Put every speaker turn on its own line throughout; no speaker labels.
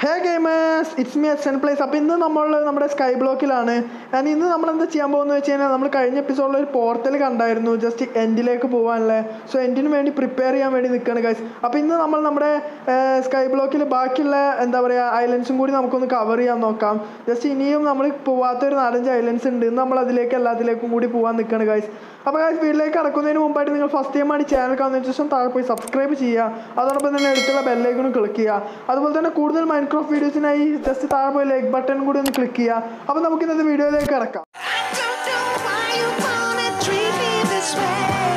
Hey gamers it's me S N plays അപ്പോൾ ഇന്ന് നമ്മൾ നമ്മുടെ സ്കൈ ബ്ലോക്കിലാണ് ആൻഡ് ഇന്ന് നമ്മൾ എന്താ ചെയ്യാൻ പോകുന്നത് വെച്ച് കഴിഞ്ഞാൽ നമ്മൾ കഴിഞ്ഞ എപ്പിസോഡിൽ ഒരു പോർട്ടൽ കണ്ടായിരുന്നു ജസ്റ്റ് എൻഡിലേക്ക് പോകാനുള്ള സോ എൻഡിന് വേണ്ടി പ്രിപ്പയർ ചെയ്യാൻ വേണ്ടി നിൽക്കുകയാണ് ഗൈസ് അപ്പോൾ ഇന്ന് നമ്മൾ നമ്മുടെ സ്കൈ ബ്ലോക്കിൽ ബാക്കിയുള്ള എന്താ പറയുക ഐലൻഡ്സും കൂടി നമുക്കൊന്ന് കവർ ചെയ്യാൻ നോക്കാം ജസ്റ്റ് ഇനിയും നമ്മൾ പോവാത്ത ഒരു നാലഞ്ച് ഐലൻഡ്സ് ഉണ്ട് ഇന്ന് നമ്മൾ അതിലേക്ക് എല്ലാത്തിലേക്കും കൂടി പോകാൻ നിൽക്കുകയാണ് ഗൈസ് അപ്പോൾ ഗൈസ് വീട്ടിലേക്ക് കടക്കുന്നതിന് മുമ്പായിട്ട് നിങ്ങൾ ഫസ്റ്റ് ടൈം ആണ് ചാനൽ കാണുന്നതിന് ശേഷം താഴെ പോയി സബ്സ്ക്രൈബ് ചെയ്യുക അതോടൊപ്പം തന്നെ അടുത്തുള്ള ബെല്ലൈക്കണും ക്ലിക്ക് ചെയ്യുക അതുപോലെ തന്നെ കൂടുതൽ മൈൻക്രാഫ്റ്റ് വീഡിയോസിനായി ജസ്റ്റ് താഴെ പോയി ലൈക്ക് ബട്ടൺ കൂടി ഒന്ന് ക്ലിക്ക് ചെയ്യുക അപ്പോൾ നമുക്ക് ഇന്നത്തെ വീഡിയോയിലേക്ക് കിടക്കാം
I don't know why you wanna treat me this way.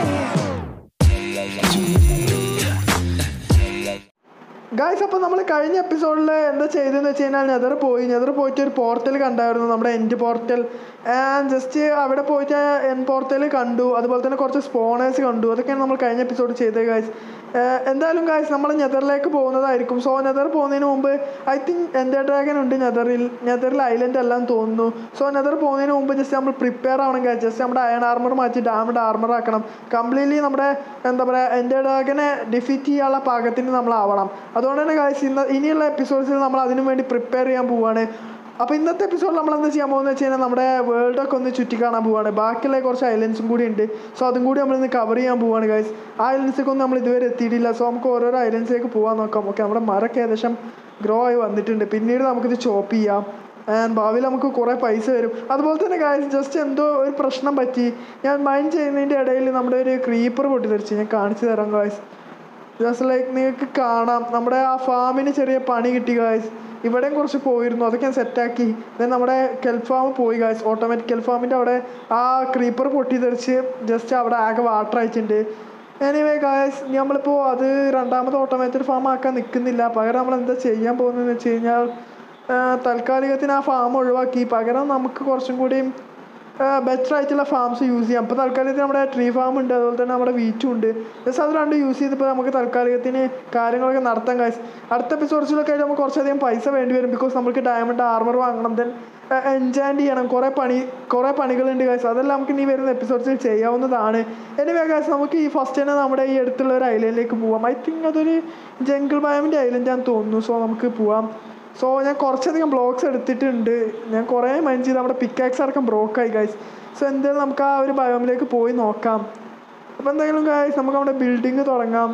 Guys അപ്പോൾ നമ്മൾ കഴിഞ്ഞ എപ്പിസോഡിൽ എന്താ ചെയ്തതെന്ന് വെച്ച് കഴിഞ്ഞാൽ നെതർ പോയി നെതർ പോയിട്ട് ഒരു പോർട്ടൽ കണ്ടായിരുന്നു നമ്മുടെ എൻഡ് പോർട്ടൽ ആൻഡ് ജസ്റ്റ് അവിടെ പോയിട്ട് എൻ പോർട്ടൽ കണ്ടു അതുപോലെ തന്നെ കുറച്ച് സ്പോണേഴ്സ് കണ്ടു അതൊക്കെയാണ് നമ്മൾ കഴിഞ്ഞ എപ്പിസോഡ് ചെയ്തത് ഗായ്സ് എന്തായാലും ഗായ്സ് നമ്മൾ നെതറിലേക്ക് പോകുന്നതായിരിക്കും സോ നെതർ പോകുന്നതിന് മുമ്പ് ഐ തിങ്ക് എൻ്റെ ഡ്രാഗൺ ഉണ്ട് നെതറിൽ നെതറിൽ ഐലൻഡ് എല്ലാം തോന്നുന്നു സോ നെതർ പോകുന്നതിന് മുമ്പ് ജസ്റ്റ് നമ്മൾ പ്രിപ്പയർ ആവണം ഗായ്സ് ജസ്റ്റ് നമ്മുടെ അയൺ ആർമർ മാറ്റി ഡാമിൻ്റെ ആർമർ ആക്കണം കംപ്ലീറ്റ്ലി നമ്മുടെ എന്താ പറയുക എൻ്റെ ഡ്രാഗനെ ഡിഫീറ്റ് ചെയ്യാനുള്ള പാകത്തിന് നമ്മളാവണം അതുകൊണ്ട് തന്നെ ഗായ്സ് ഇന്ന് ഇനിയുള്ള എപ്പിസോഡ്സിൽ നമ്മൾ അതിനു വേണ്ടി പ്രിപ്പയർ ചെയ്യാൻ പോവുകയാണ് അപ്പോൾ ഇന്നത്തെ എപ്പിസോഡിൽ നമ്മൾ എന്താ ചെയ്യാൻ പോകുന്നത് വെച്ച് കഴിഞ്ഞാൽ നമ്മുടെ വേൾഡൊക്കെ ഒന്ന് ചുറ്റി കാണാൻ പോവുകയാണ് ബാക്കിയുള്ള കുറച്ച് ഐലൻഡ്സും കൂടി ഉണ്ട് സോ അതും കൂടി നമ്മളിന്ന് കവർ ചെയ്യാൻ പോവുകയാണ് ഗൈസ് ആ ഐലൻഡ്സൊക്കെ ഒന്നും നമ്മൾ ഇതുവരെ എത്തിയിട്ടില്ല സോ നമുക്ക് ഓരോരോ ഐലൻഡ്സിലേക്ക് പോകാൻ നോക്കാം ഓക്കെ നമ്മുടെ മരമൊക്കെ ഏകദേശം ഗ്രോ ആയി വന്നിട്ടുണ്ട് പിന്നീട് നമുക്കിത് ചോപ്പ് ചെയ്യാം ആൻഡ് ഭാവിയിൽ നമുക്ക് കുറേ പൈസ വരും അതുപോലെ തന്നെ ഗായ്സ് ജസ്റ്റ് എന്തോ ഒരു പ്രശ്നം പറ്റി ഞാൻ മൈൻഡ് ചെയ്യുന്നതിൻ്റെ ഇടയിൽ നമ്മുടെ ഒരു ക്രീപ്പർ പൊട്ടിത്തെറിച്ച് ഞാൻ കാണിച്ചു തരാം ഗായ്സ് ജസ്റ്റ് ലൈക്ക് നിങ്ങൾക്ക് കാണാം നമ്മുടെ ആ ഫാമിന് ചെറിയ പണി കിട്ടി ഗായ്സ് ഇവിടെയും കുറച്ച് പോയിരുന്നു അതൊക്കെ ഞാൻ സെറ്റാക്കി ദെൻ നമ്മുടെ കെൽ ഫാം പോയി ഗായ്സ് ഓട്ടോമാറ്റിക് കെൽ ഫാമിൻ്റെ അവിടെ ആ ക്രീപ്പർ പൊട്ടിത്തെറിച്ച് ജസ്റ്റ് അവിടെ ആകെ വാട്ടർ അയച്ചിട്ടുണ്ട് എനിവേ ഗായ്സ് നമ്മളിപ്പോൾ അത് രണ്ടാമത് ഓട്ടോമാറ്റഡ് ഫാം ആക്കാൻ നിൽക്കുന്നില്ല പകരം നമ്മൾ എന്താ ചെയ്യാൻ പോകുന്നതെന്ന് വെച്ച് കഴിഞ്ഞാൽ ആ, തൽക്കാലികത്തിന് ആ ഫാം ഒഴിവാക്കി പകരം നമുക്ക് കുറച്ചും കൂടിയും ബെറ്റർ ആയിട്ടുള്ള ഫാംസ് യൂസ് ചെയ്യാം അപ്പോൾ തൽക്കാലത്തിന് നമ്മുടെ ട്രീ ഫാം ഉണ്ട് അതുപോലെ തന്നെ നമ്മുടെ വീറ്റും ഉണ്ട് ജസ്റ്റ് അത് രണ്ട് യൂസ് ചെയ്തപ്പോൾ നമുക്ക് തൽക്കാലികത്തിന് കാര്യങ്ങളൊക്കെ നടത്താൻ കഴിയും അടുത്ത എപ്പിസോഡ്സിലൊക്കെ ആയിട്ട് നമുക്ക് കുറച്ചധികം പൈസ വേണ്ടി വരും ബിക്കോസ് നമുക്ക് ഡയമണ്ട് ആർമർ വാങ്ങണം ദെൻ എൻജാൻഡ് ചെയ്യണം കുറേ പണി കുറേ പണികളുണ്ട് ഗൈസ് അതെല്ലാം നമുക്ക് ഇനി വരുന്ന എപ്പിസോഡ്സിൽ ചെയ്യാവുന്നതാണ് എനിവേ ഗൈസ് നമുക്ക് ഈ ഫസ്റ്റ് തന്നെ നമ്മുടെ ഈ അടുത്തുള്ള ഒരു ഐലൻഡിലേക്ക് പോവാം ഐ തിങ്ക് അതൊരു ജംഗിൾ ബയോമിൻ്റെ ഐലൻഡാന്ന് തോന്നുന്നു സോ നമുക്ക് പോവാം സോ ഞാൻ കുറച്ചധികം ബ്ലോക്സ് എടുത്തിട്ടുണ്ട് ഞാൻ കുറേ മൈൻഡ് ചെയ്ത് നമ്മുടെ പിക്കാക്സ് അടക്കം ബ്രോക്കായി ഗൈസ് സോ എന്തായാലും നമുക്ക് ആ ഒരു ബയോമിലേക്ക് പോയി നോക്കാം അപ്പോൾ എന്തായാലും ഗൈസ് നമുക്ക് നമ്മുടെ ബിൽഡിങ് തുടങ്ങാം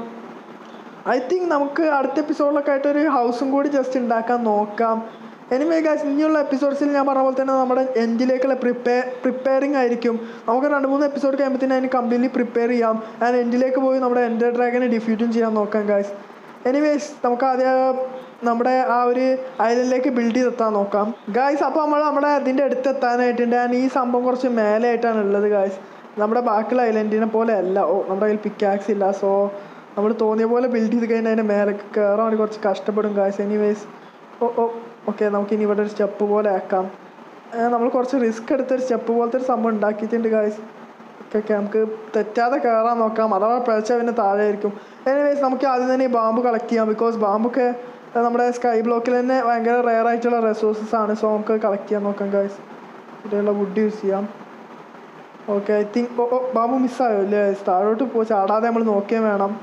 ഐ തിങ്ക് നമുക്ക് അടുത്ത എപ്പിസോഡിലൊക്കെ ആയിട്ട് ഒരു ഹൗസും കൂടി ജസ്റ്റ് ഉണ്ടാക്കാൻ നോക്കാം എനിവേ ഗൈസ് ഇനിയുള്ള എപ്പിസോഡ്സിൽ ഞാൻ പറഞ്ഞ പോലെ തന്നെ നമ്മുടെ എൻഡിലേക്കുള്ള പ്രിപ്പയർ പ്രിപ്പയറിംഗ് ആയിരിക്കും നമുക്ക് രണ്ട് മൂന്ന് എപ്പിസോഡ് കഴിയുമ്പോഴത്തേന് അതിന് കംപ്ലീറ്റ്ലി പ്രിപ്പയർ ചെയ്യാം ആൻഡ് എൻഡിലേക്ക് പോയി നമ്മുടെ എൻ്റെ ഡ്രാഗനെ ഡിഫ്യൂറ്റും ചെയ്യാൻ നോക്കാം ഗൈസ് എനിവേസ് നമുക്ക് ആദ്യം നമ്മുടെ ആ ഒരു ഐലൻഡിലേക്ക് ബിൽഡ് ചെയ്തെത്താൻ നോക്കാം ഗായ്സ് അപ്പോൾ നമ്മൾ നമ്മുടെ അതിൻ്റെ അടുത്ത് എത്താനായിട്ടുണ്ട് ആൻഡ് ഈ സംഭവം കുറച്ച് മേലെ ആയിട്ടാണ് ഉള്ളത് ഗായ്സ് നമ്മുടെ ബാക്കിയുള്ള ഐലൻഡിനെ പോലെ അല്ല ഓ നമ്മുടെ കയ്യിൽ പിക്കാക്സ് ഇല്ല സോ നമ്മൾ തോന്നിയ പോലെ ബിൽഡ് ചെയ്ത് കഴിഞ്ഞാൽ അതിൻ്റെ മേലെ കയറാൻ വേണ്ടി കുറച്ച് കഷ്ടപ്പെടും guys anyways oh oh okay നമുക്ക് ഇനി ഇവിടെ ഒരു സ്റ്റെപ്പ് പോലെ ആക്കാം നമ്മൾ കുറച്ച് റിസ്ക് എടുത്തൊരു സ്റ്റെപ്പ് പോലത്തെ ഒരു സംഭവം ഉണ്ടാക്കിയിട്ടുണ്ട് ഗായ്സ് ഓക്കെ ഓക്കെ നമുക്ക് തെറ്റാതെ കയറാൻ നോക്കാം അഥവാ പിഴച്ച പിന്നെ താഴെ ആയിരിക്കും എനിവേസ് നമുക്ക് ആദ്യം തന്നെ ഈ ബാമ്പ് കളക്ട് ചെയ്യാം ബിക്കോസ് ബാമ്പൊക്കെ അഹ് നമ്മുടെ സ്കൈ ബ്ലോക്കിൽ തന്നെ ഭയങ്കര റെയർ ആയിട്ടുള്ള റിസോഴ്സസ് ആണ് സോ നമുക്ക് കളക്ട് ചെയ്യാൻ നോക്കാം ഗൈസ് ഇവിടെയുള്ള വുഡ് യൂസ് ചെയ്യാം okay I think oh oh bamboo മിസ്സായോ അല്ലേ താഴോട്ട് പോ ചാടാതെ നമ്മൾ നോക്കിയേ വേണം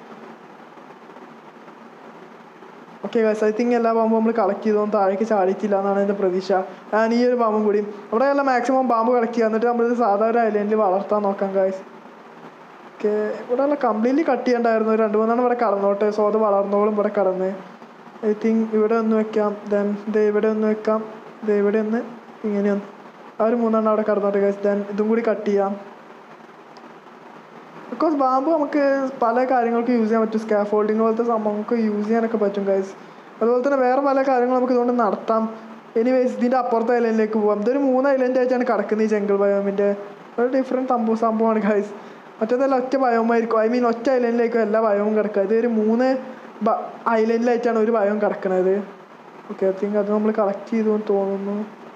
ഓക്കെ ഗൈസ് ഐ തിങ്ക് എല്ലാ ബാമ്പും നമ്മൾ കളക്ട് ചെയ്തോന്നും താഴേക്ക് ചാടിയിട്ടില്ല എന്നാണ് എൻ്റെ പ്രതീക്ഷ ഞാൻ ഈ ഒരു ബാമ്പും കൂടി ഇവിടെ എല്ലാം മാക്സിമം ബാമ്പ് കളക്ട് ചെയ്യുക എന്നിട്ട് നമ്മളിത് സാധാരണ ഐലൻഡിൽ വളർത്താൻ നോക്കാം ഗൈസ് ഓക്കെ ഇവിടെ എല്ലാം കംപ്ലീറ്റ്ലി കട്ട് ചെയ്യണ്ടായിരുന്നു ഒരു രണ്ട് മൂന്നെണ്ണം ഇവിടെ കടന്നോട്ടെ സോ അത് വളർന്നോളും ഇവിടെ കടന്ന് ഐ തിങ്ക് ഇവിടെ ഒന്ന് വെക്കാം ദെൻ ദേ ഇവിടെ ഒന്ന് വെക്കാം ദേ ഇവിടെ ഒന്ന് ഇങ്ങനെയൊന്ന് ആ ഒരു മൂന്നെണ്ണം അവിടെ കടന്നോട്ടെ ഗൈസ് ദെൻ ഇതും കൂടി കട്ട് ചെയ്യാം ബിക്കോസ് ബാമ്പു നമുക്ക് പല കാര്യങ്ങൾക്ക് യൂസ് ചെയ്യാൻ പറ്റും സ്കാഫോൾഡിങ് പോലത്തെ സംഭവങ്ങൾക്ക് യൂസ് ചെയ്യാനൊക്കെ പറ്റും ഗൈസ് അതുപോലെ തന്നെ വേറെ പല കാര്യങ്ങളും നമുക്ക് ഇതുകൊണ്ട് നടത്താം എനിവേസ് ഇതിൻ്റെ അപ്പുറത്തെ ഐലൻഡിലേക്ക് പോകാം ഇതൊരു മൂന്ന് ഐലൻഡ് ആയിട്ടാണ് കിടക്കുന്നത് ഈ ജംഗിൾ ബയോമിൻ്റെ ഒരു ഡിഫറെൻറ്റ് സംഭവം സംഭവമാണ് ഗൈസ് മറ്റേതെല്ലാം ഒറ്റ ബയോമായിരിക്കും ഐ മീൻ ഒറ്റ ഐലൻഡിലേക്കും എല്ലാ ബയോവും കിടക്കുക ഇതൊരു മൂന്ന് ഐലൻഡിലായിട്ടാണ് ഒരു ബയോം കിടക്കുന്നത് ഓക്കെ ഐ തിങ്ക് അത് നമ്മൾ കളക്ട് ചെയ്തു എന്ന് തോന്നുന്നു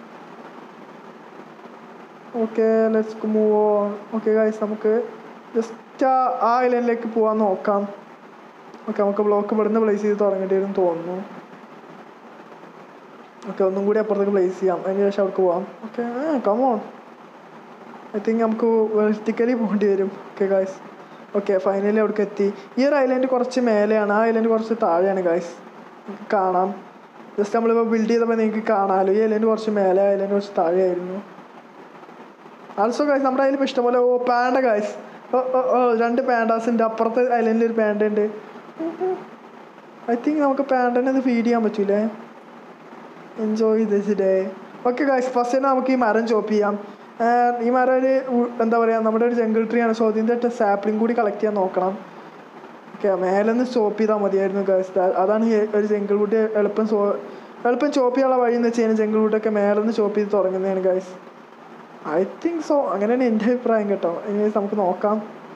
okay let's move on okay guys നമുക്ക് ജസ്റ്റ് ആ ഐലൻഡിലേക്ക് പോകാൻ നോക്കാം ഓക്കെ നമുക്ക് ബ്ലോക്ക് ഇവിടുന്ന് പ്ലേസ് ചെയ്ത് തുടങ്ങേണ്ടി വരും തോന്നുന്നു ഓക്കെ ഒന്നും കൂടി അപ്പുറത്തേക്ക് പ്ലേസ് ചെയ്യാം അതിന് ശേഷം അവർക്ക് പോവാം ഓക്കെ കമോൺ ഐ തിങ്ക് നമുക്ക് വെർട്ടിക്കലി പോകേണ്ടി വരും ഓക്കെ ഗായ്സ് ഓക്കെ ഫൈനലി അവിടേക്ക് എത്തി ഈ ഒരു ഐലൻഡ് കുറച്ച് മേലെയാണ് ആ ഐലൻഡ് കുറച്ച് താഴെയാണ് ഗായ്സ് കാണാം ജസ്റ്റ് നമ്മളിപ്പോൾ ബിൽഡ് ചെയ്തപ്പോൾ നിങ്ങൾക്ക് കാണാമല്ലോ ഈ ഐലൻഡ് കുറച്ച് മേലെ ഐലൻഡ് കുറച്ച് താഴെയായിരുന്നു ആൾസോ ഗൈസ് നമ്മുടെ കയ്യിൽ ഇപ്പോൾ ഇഷ്ടംപോലെ ഓ പാൻഡ ഗൈസ് ഓ ഓ ഓ രണ്ട് പാൻഡാസ് ഉണ്ട് അപ്പുറത്തെ ഐലൻഡിൽ ഒരു പാൻഡ ഉണ്ട് ഐ തിങ്ക് നമുക്ക് പാൻഡനെ ഇത് ഫീഡ് ചെയ്യാൻ പറ്റൂലേ enjoy this day okay guys first തന്നെ നമുക്ക് ഈ മരം ചോപ്പ് ചെയ്യാം And ഈ മരം ഒരു ഉ- എന്താ പറയുക നമ്മുടെ ഒരു ജംഗിൾ ട്രീ ആണ് സോ ഇതിൻ്റെ സാപ്ലിംഗ് കൂടി കളക്ട് ചെയ്യാൻ നോക്കണം ഓക്കെ മേലെ നിന്ന് ചോപ്പ് ചെയ്താൽ മതിയായിരുന്നു ഗൈസ് അതാണ് ഈ ഒരു ജംഗിൾ വുഡ് എളുപ്പം സോ എളുപ്പം ചോപ്പ് ചെയ്യാനുള്ള വഴി എന്ന് വെച്ച് കഴിഞ്ഞാൽ ജംഗിൾ വുഡൊക്കെ മേലെ നിന്ന് ചോപ്പ് ചെയ്ത് തുടങ്ങുന്നതാണ് ഗൈസ് ഐ തിങ്ക് സോ അങ്ങനെയാണ് എൻ്റെ അഭിപ്രായം കേട്ടോ ഇനി നമുക്ക് നോക്കാം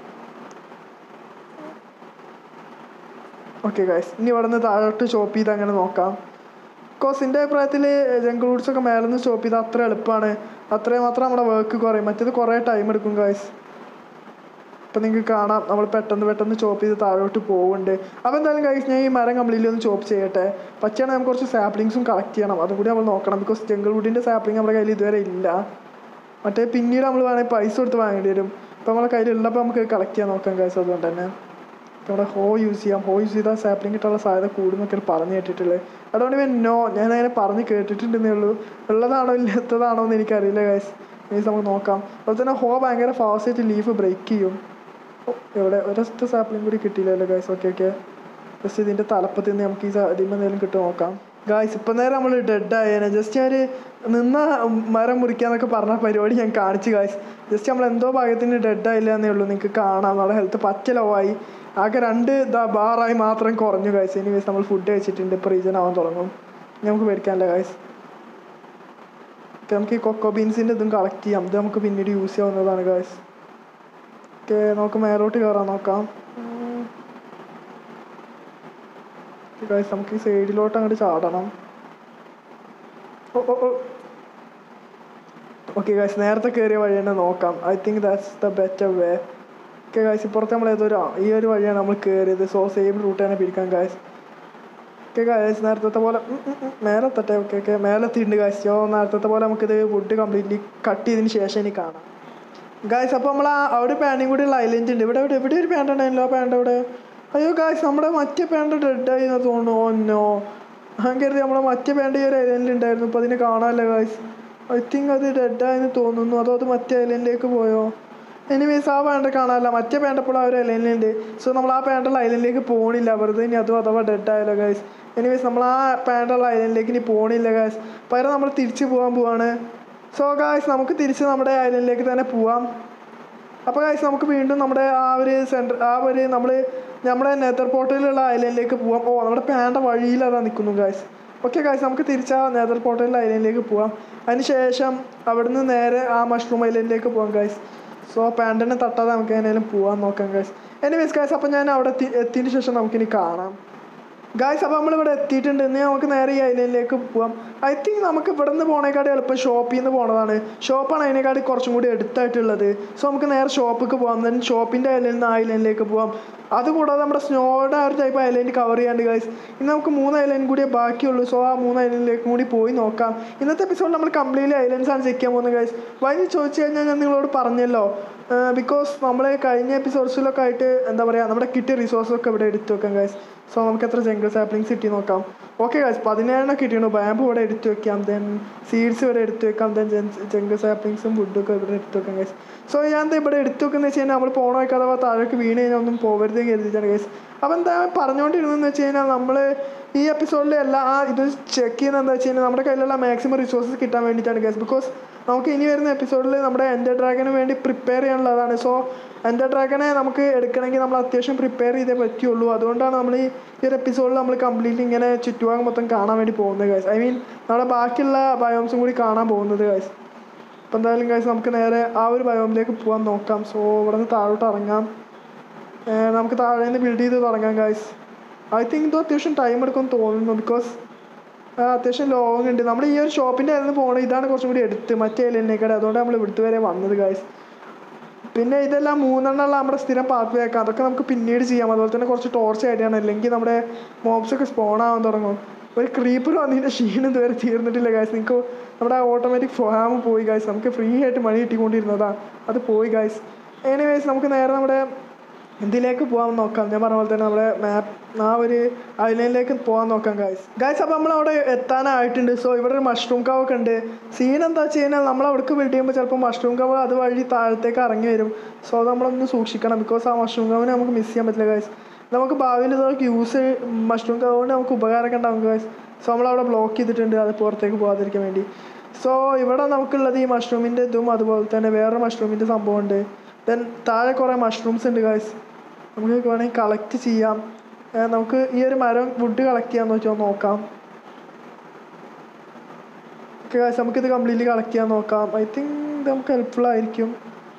ഓക്കെ ഗൈസ് ഇനി ഇവിടെ നിന്ന് താഴോട്ട് ചോപ്പ് ചെയ്ത് അങ്ങനെ നോക്കാം ബിക്കോസ് എൻ്റെ അഭിപ്രായത്തിൽ ജംഗിൾ ഫ്രൂട്ട്സ് ഒക്കെ മേലെ നിന്ന് സ്റ്റോപ്പ് ചെയ്താൽ അത്ര എളുപ്പമാണ് അത്രയും മാത്രം നമ്മുടെ വർക്ക് കുറയും മറ്റേത് കുറേ ടൈം എടുക്കും ഗൈസ് ഇപ്പം നിങ്ങൾക്ക് കാണാം നമ്മൾ പെട്ടെന്ന് പെട്ടെന്ന് ചോപ്പ് ചെയ്ത് താഴോട്ട് പോകുന്നുണ്ട് അപ്പോൾ എന്തായാലും ഗൈസ് ഞാൻ ഈ മരം കംപ്ലീറ്റ്ലി ഒന്ന് ചോപ്പ് ചെയ്യട്ടെ പച്ചയാണ് നമുക്ക് കുറച്ച് സാപ്ലിങ്സും കളക്ട് ചെയ്യണം അതും കൂടി നമ്മൾ നോക്കണം ബിക്കോസ് ജംഗിൾ വുഡിൻ്റെ സാപ്ലിംഗ് നമ്മുടെ കയ്യിൽ ഇതുവരെ ഇല്ല മറ്റേ പിന്നീട് നമ്മൾ വേണമെങ്കിൽ പൈസ കൊടുത്ത് വാങ്ങേണ്ടി വരും ഇപ്പം നമ്മളെ കയ്യിലുള്ളപ്പോൾ നമുക്ക് കളക്ട് ചെയ്യാൻ നോക്കാം ഗൈസ് അതുകൊണ്ട് തന്നെ ഇവിടെ ഹോ യൂസ് ചെയ്യാം ഹോ യൂസ് ചെയ്താൽ സാപ്ലിംഗ് കിട്ടാനുള്ള സാധ്യത കൂടുന്നൊക്കെ പറഞ്ഞു കേട്ടിട്ടുള്ളത് അതുകൊണ്ട് ഇവൻ നോ ഞാൻ അങ്ങനെ പറഞ്ഞ് കേട്ടിട്ടുണ്ടെന്നേ ഉള്ളൂ ഉള്ളതാണോ ഇല്ലാത്തതാണോ എന്ന് എനിക്കറിയില്ല ഗൈസ് മീൻസ് നമുക്ക് നോക്കാം അതുപോലെ തന്നെ ഹോ ഭയങ്കര ഫാസ്റ്റായിട്ട് ലീഫ് ബ്രേക്ക് ചെയ്യും ഓ, ഇവിടെ ഒരൊറ്റ സാപ്ലിംഗ് കൂടി കിട്ടിയില്ലല്ലോ ഗൈസ് ഓക്കെ ഓക്കെ ജസ്റ്റ് ഇതിൻ്റെ തലപ്പത്തിൽ നിന്ന് നമുക്ക് ഈ ഇതിൻ്റെ എന്തെങ്കിലും കിട്ടും നോക്കാം ഗായ്സ് ഇപ്പം നേരം നമ്മൾ ഡെഡ് ആയേനെ ജസ്റ്റ് ഞാൻ നിന്ന മരം മുറിക്കാന്നൊക്കെ പറഞ്ഞ പരിപാടി ഞാൻ കാണിച്ചു ഗായ്സ് ജസ്റ്റ് നമ്മൾ എന്തോ ഭാഗത്തിന് ഡെഡ് ആയില്ല എന്നേ ഉള്ളൂ നിങ്ങൾക്ക് കാണാം നമ്മുടെ ഹെൽത്ത് പച്ച low ആയി ആകെ രണ്ട് ഇതാ ബാറായി മാത്രം കുറഞ്ഞു ഗായ്സ് ഇനി നമ്മൾ ഫുഡ് കഴിച്ചിട്ടുണ്ട് ഇപ്പോൾ റീജൻ ആവാൻ തുടങ്ങും ഇനി നമുക്ക് പേടിക്കാനില്ല ഗായ്സ് നമുക്ക് ഈ കൊക്കോ ബീൻസിൻ്റെ ഇതും കളക്ട് ചെയ്യാം ഇത് നമുക്ക് പിന്നീട് യൂസ് ചെയ്യാവുന്നതാണ് ഗായ്സ് ഓക്കെ നമുക്ക് മേലോട്ട് കയറാൻ നോക്കാം ഗൈസ് നമുക്ക് ഈ സൈഡിലോട്ട് അങ്ങോട്ട് ചാടണം ഓ ഓ ഓ ഓക്കെ ഗൈസ് നേരത്തെ കയറിയ വഴി തന്നെ നോക്കാം I think that's the better way okay guys ഇപ്പുറത്ത് നമ്മൾ ഏതൊരു ആ, ഈ ഒരു വഴിയാണ് നമ്മൾ കയറിയത് സോ സെയിം റൂട്ട് തന്നെ പിടിക്കാം ഗൈസ് ഓക്കെ ഗൈസ് നേരത്തെ പോലെ ഉം, ഉം, ഉം, മേലെ തട്ടെ ഓക്കെ ഓക്കെ മേലെ എത്തിയിട്ടുണ്ട് ഗൈസ് യോ നേരത്തെ പോലെ നമുക്കിത് വുഡ് കംപ്ലീറ്റ്ലി കട്ട് ചെയ്തതിന് ശേഷം ഇനി കാണാം ഗായ്സ് അപ്പോൾ നമ്മൾ ആ അവിടെ പാൻറ്റും കൂടി ഉള്ള ഐലൻഡ് ഉണ്ട് ഇവിടെ ഇവിടെ ഇവിടെ ഒരു പാൻറ് ഉണ്ടായിരുന്നല്ലോ ആ പാൻറ് അവിടെ അയ്യോ ഗായ്സ് നമ്മുടെ മറ്റേ പാൻറ് ഡെഡ് ആയി എന്ന് തോന്നുന്നു ഓന്നോ ഞാൻ കരുതി നമ്മളെ മറ്റേ പാൻറ് ഈ ഒരു ഐലൻഡിൽ ഉണ്ടായിരുന്നു അപ്പോൾ അതിനെ കാണാമല്ലോ ഗായ്സ് ഐ തിങ്ക് അത് ഡെഡ് ആയെന്ന് തോന്നുന്നു അതോ അത് മറ്റേ ഐലൻഡിലേക്ക് പോയോ എനിവേസ് ആ പാൻറ് കാണാമല്ല മറ്റേ പാൻറ് ഇപ്പോൾ ആ ഒരു ഐലൻഡിലുണ്ട് സോ നമ്മൾ ആ പാൻറ്റുള്ള ഐലൻഡിലേക്ക് പോകണില്ല വെറുതെ ഇനി അതും അഥവാ ഡെഡ് ആയല്ലോ ഗായ്സ് എനിവേസ് നമ്മൾ ആ പാൻറ്റുള്ള ഐലൻഡിലേക്ക് ഇനി പോകണില്ല ഗായ്സ് പകരം നമ്മൾ തിരിച്ച് പോകാൻ പോവാണ് സോ ഗായ്സ് നമുക്ക് തിരിച്ച് നമ്മുടെ ഐലൻഡിലേക്ക് തന്നെ പോവാം അപ്പോൾ ഗായ്സ് നമുക്ക് വീണ്ടും നമ്മുടെ ആ ഒരു സെൻറ്റർ ആ ഒരു നമ്മൾ നമ്മുടെ നെതർ പോർട്ടലിലുള്ള ഐലൻഡിലേക്ക് പോവാം ഓ നമ്മുടെ പാൻറ്റ വഴിയിൽ അതാ നിൽക്കുന്നു ഗായ്സ് ഓക്കെ ഗായ്സ് നമുക്ക് തിരിച്ച് ആ നെതർ പോർട്ടലിലെ ഐലൻഡിലേക്ക് പോവാം അതിന് ശേഷം അവിടുന്ന് നേരെ ആ മഷ്റൂം ഐലൻഡിലേക്ക് പോവാം ഗായ്സ് സോ പാൻറ്റിനെ തട്ടാതെ നമുക്ക് എങ്ങനെയാലും പോവാൻ നോക്കാം ഗായ്സ് എനിവേസ് ഗായ്സ് അപ്പോൾ ഞാൻ അവിടെ എത്തി എത്തിയതിന് ശേഷം നമുക്കിനി കാണാം ഗായ്സ് അപ്പോൾ നമ്മളിവിടെ എത്തിയിട്ടുണ്ട് ഇനി നമുക്ക് നേരെ ഈ ഐലൻഡിലേക്ക് പോവാം ഐ തിങ്ക് നമുക്ക് ഇവിടെ നിന്ന് പോണേക്കാട്ടി എളുപ്പം ഷോപ്പിൽ നിന്ന് പോണതാണ് ഷോപ്പാണ് അതിനെക്കാട്ടി കുറച്ചും കൂടി അടുത്തായിട്ടുള്ളത് സോ നമുക്ക് നേരെ ഷോപ്പിലേക്ക് പോവാം ദെൻ ഷോപ്പിൻ്റെ ഐലൻഡിൽ നിന്ന് ഐലൻഡിലേക്ക് പോവാം അതുകൂടാതെ നമ്മുടെ സ്നോയുടെ ആ ഒരു ടൈപ്പ് ഐലൻഡ് കവർ ചെയ്യാണ്ട് ഗൈസ് ഇന്ന് നമുക്ക് മൂന്ന് ഐലൻഡ് കൂടിയേ ബാക്കിയുള്ളൂ സോ ആ മൂന്ന് ഐലൻഡിലേക്കും കൂടി പോയി നോക്കാം ഇന്നത്തെ എപ്പിസോഡിൽ നമ്മൾ കംപ്ലീറ്റ്ലി ഐലൻഡ്സ് ആണ് ചെക്ക് ചെയ്യാൻ പോകുന്നത് ഗൈസ് വഴി ചോദിച്ചു കഴിഞ്ഞാൽ ഞാൻ നിങ്ങളോട് പറഞ്ഞല്ലോ ബിക്കോസ് നമ്മൾ കഴിഞ്ഞ എപ്പിസോഡ്സിലൊക്കെ ആയിട്ട് എന്താ പറയുക നമ്മുടെ കിട്ടിയ റിസോഴ്സൊക്കെ ഇവിടെ എടുത്തു വെക്കാം ഗൈസ് സോ നമുക്ക് എത്ര ജംഗിൾ സാപ്ലിങ്സ് കിട്ടി നോക്കാം ഓക്കെ ഗൈസ് പതിനേഴെണ്ണം കിട്ടിയാണ് ബാമ്പ് ഇവിടെ എടുത്തു വെക്കാം ദെൻ സീഡ്സ് ഇവിടെ എടുത്തു വെക്കാം ദെൻ ജംഗിൾ സാപ്ലിങ്സും വുഡൊക്കെ ഇവിടെ എടുത്തു വെക്കാം ഗൈസ് സോ ഞാൻ ദേ ഇവിടെ എടുത്തു വെക്കുന്നത് വെച്ച് കഴിഞ്ഞാൽ നമ്മൾ പോണ വയ്ക്കാതെ അഥവാ താഴേക്ക് വീണ് കഴിഞ്ഞാൽ ഒന്നും പോകരുത് എന്ന് കരുതിയിട്ടാണ് ഗൈസ് അപ്പോൾ എന്താ പറഞ്ഞുകൊണ്ടിരുന്നതെന്ന് വെച്ച് കഴിഞ്ഞാൽ നമ്മൾ ഈ എപ്പിസോഡിൽ എല്ലാ ആ ഇത് ചെക്ക് ചെയ്യുന്നത് എന്താ വെച്ച് കഴിഞ്ഞാൽ നമ്മുടെ കയ്യിലുള്ള മാക്സിമം റിസോഴ്സസ് കിട്ടാൻ വേണ്ടിയിട്ടാണ് ഗൈസ് ബിക്കോസ് നമുക്ക് ഇനി വരുന്ന എപ്പിസോഡിൽ നമ്മുടെ എൻ്റെ ഡ്രാഗന് വേണ്ടി പ്രിപ്പയർ ചെയ്യാനുള്ളതാണ് സോ എൻ്റെ ഡ്രാഗനെ നമുക്ക് എടുക്കണമെങ്കിൽ നമ്മൾ അത്യാവശ്യം പ്രിപ്പയർ ചെയ്തേ പറ്റുള്ളൂ അതുകൊണ്ടാണ് നമ്മൾ ഈ ഒരു എപ്പിസോഡിൽ നമ്മൾ കംപ്ലീറ്റ്ലി ഇങ്ങനെ ചുറ്റുഭാഗം മൊത്തം കാണാൻ വേണ്ടി പോകുന്നത് ഗൈസ് ഐ മീൻ നമ്മുടെ ബാക്കിയുള്ള ബയോംസും കൂടി കാണാൻ പോകുന്നത് ഗൈസ് അപ്പോൾ എന്തായാലും ഗൈസ് നമുക്ക് നേരെ ആ ഒരു ബയോമിലേക്ക് പോകാൻ നോക്കാം സോ ഇവിടെ നിന്ന് താഴോട്ട് ഇറങ്ങാം ഏർ നമുക്ക് താഴെ നിന്ന് ബിൽഡ് ചെയ്ത് തുടങ്ങാം ഗൈസ് ഐ തിങ്ക് ഇത് അത്യാവശ്യം ടൈം എടുക്കുമെന്ന് തോന്നുന്നു ബിക്കോസ് അത്യാവശ്യം ലോങ് ഉണ്ട് നമ്മൾ ഈ ഒരു ഷോപ്പിൻ്റെ അതിൽ നിന്ന് പോകണം ഇതാണ് കുറച്ചും കൂടി എടുത്ത് മറ്റേ എലിനേക്കാട് അതുകൊണ്ട് നമ്മൾ ഇവിടുത്തെ വരെ വന്നത് ഗൈസ് പിന്നെ ഇതെല്ലാം മൂന്നെണ്ണമുള്ള നമ്മുടെ സ്ഥിരം പാത്ത് വേക്കാം അതൊക്കെ നമുക്ക് പിന്നീട് ചെയ്യാം അതുപോലെ തന്നെ കുറച്ച് ടോർച്ച് ആയിട്ടാണ് അല്ലെങ്കിൽ നമ്മുടെ മോബ്സ് ഒക്കെ സ്പോൺ ആവാൻ തുടങ്ങും ഒരു ക്രീപ്പർ വന്നതിൻ്റെ ക്ഷീണം ഇതുവരെ തീർന്നിട്ടില്ല ഗായ്സ് നിങ്ങൾക്ക് നമ്മുടെ ഓട്ടോമാറ്റിക് ഫാം പോയി ഗായ്സ് നമുക്ക് ഫ്രീ ആയിട്ട് മണി കിട്ടിക്കൊണ്ടിരുന്നതാ അത് പോയി ഗായ്സ് എനിവേസ് നമുക്ക് നേരെ നമ്മുടെ ഇതിലേക്ക് പോകാൻ നോക്കാം ഞാൻ പറഞ്ഞ പോലെ തന്നെ നമ്മുടെ മാപ്പ് ആ ഒരു ഐലൻഡിലേക്ക് പോകാൻ നോക്കാം ഗായ്സ് ഗായ്സ് അപ്പോൾ നമ്മൾ അവിടെ എത്താനായിട്ടുണ്ട് സോ ഇവിടെ ഒരു മഷ്റൂം കവ് ഒക്കെ ഉണ്ട് സീൻ എന്താ വെച്ച് കഴിഞ്ഞാൽ നമ്മൾ അവിടേക്ക് ബിൽഡ് ചെയ്യുമ്പോൾ ചിലപ്പോൾ മഷ്റൂം കവ് അത് വഴി താഴത്തേക്ക് ഇറങ്ങി വരും സോ അത് നമ്മളൊന്ന് സൂക്ഷിക്കണം ബിക്കോസ് ആ മഷ്റൂം കവിനെ നമുക്ക് മിസ് ചെയ്യാൻ പറ്റില്ല ഗായ്സ് നമുക്ക് ഭാവിയിൽ ഇതൊക്കെ യൂസ് മഷ്റൂം കവ് കൊണ്ട് നമുക്ക് ഉപകാരമൊക്കെ ഉണ്ടാവും ഗായ്സ് സോ നമ്മളവിടെ ബ്ലോക്ക് ചെയ്തിട്ടുണ്ട് അത് പുറത്തേക്ക് പോകാതിരിക്കാൻ വേണ്ടി സോ ഇവിടെ നമുക്കുള്ളത് ഈ മഷ്റൂമിൻ്റെ ഇതും അതുപോലെ തന്നെ വേറെ മഷ്റൂമിൻ്റെ സംഭവമുണ്ട് ദെൻ താഴെ കുറേ മഷ്റൂംസ് ഉണ്ട് ഗായ്സ് നമുക്ക് വേണമെങ്കിൽ കളക്ട് ചെയ്യാം ഏ, നമുക്ക് ഈ ഒരു മരം വുഡ് കളക്ട് ചെയ്യാന്ന് വെച്ചാൽ നോക്കാം ഓക്കെ ഗായ്സ് നമുക്കിത് കംപ്ലീറ്റ്ലി കളക്ട് ചെയ്യാൻ നോക്കാം ഐ തിങ്ക് ഇത് നമുക്ക് ഹെൽപ്ഫുൾ ആയിരിക്കും